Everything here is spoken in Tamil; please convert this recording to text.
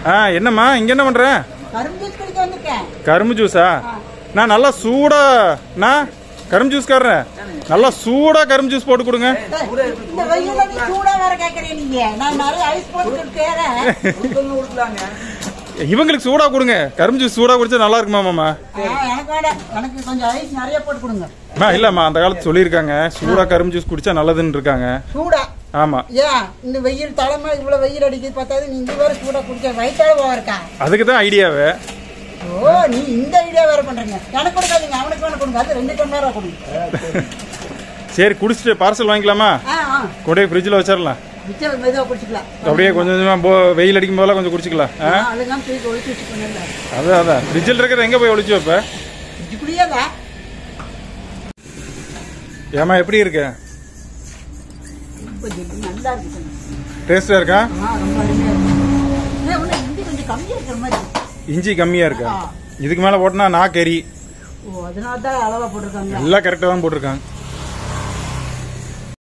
ஆ என்னம்மா இங்க என்ன பண்ற கரும்பு ஜூஸ் குடிக்க வந்திருக்கேன் கரும்பு ஜூஸா நான் நல்லா சூடா நான் கரும்பு ஜூஸ்காரன் நல்லா சூடா கரும்பு ஜூஸ் போட்டு கொடுங்க இந்த வெயில்ல நீ சூடா வேற கேக்குறீங்க நீங்க நான் நிறைய ஐஸ் போட்டு கேறேன் இவங்களுக்கு சூடா கொடுங்க கரும்பு ஜூஸ் சூடா குடிச்சா நல்லா இருக்குமா மாமா எனக்கு வேண்டாம் எனக்கு கொஞ்சம் ஐஸ் நிறைய போட்டு கொடுங்க அம்மா இல்லம்மா அந்த காலத்து சொல்லியிருக்காங்க சூடா கரும்பு ஜூஸ் குடிச்சா நல்லதுன்னு இருக்காங்க சூடா ஆமா ஏன் இந்த வெயில் தலைமை இவ்வளவு வெயில் அடிக்குது பார்த்தாது நீ இந்த வேற சூடா குடிக்க வயிற்றால போக இருக்கா அதுக்கு தான் ஐடியாவே ஓ நீ இந்த ஐடியா வேற பண்றீங்க எனக்கு கொடுக்காதீங்க அவனுக்கு வேணா கொடுங்க அது ரெண்டு டம்ளரா கொடுங்க சரி குடிச்சிட்டு பார்சல் வாங்கிக்கலாமா ஆ ஆ கொண்டே ஃப்ரிட்ஜில் வச்சிடலாம் மிச்சம் மெதுவா குடிச்சுக்கலாம் அப்படியே கொஞ்சம் கொஞ்சமாக போ வெயில் அடிக்கும் போதெல்லாம் கொஞ்சம் குடிச்சிக்கலாம் ஆ அதுதான் போய் ஒழிச்சு வச்சுக்கோங்க அதான் அதான் ஃப்ரிட்ஜில் இருக்கிற எங்கே போய் ஒழிச்சு வைப்ப இப்படியாதா ஏமா எப்படி இருக்கு ரொம்ப ஜெல்லி, நல்லா இருக்கு டேஸ்டாக இருக்கா ஆ ரொம்ப அருமையா இருக்கு ஏன் உன்னை இஞ்சி கொஞ்சம் கம்மியா இருக்கிற மாதிரி இருக்கு. இஞ்சி கம்மியாக இருக்கா ஆ. இதுக்கு மேலே போட்டனா நான் கறி ஓ அதனால தான் அளவா போட்டிருக்காங்க எல்லாம் கரெக்டாக தான் போட்டிருக்காங்க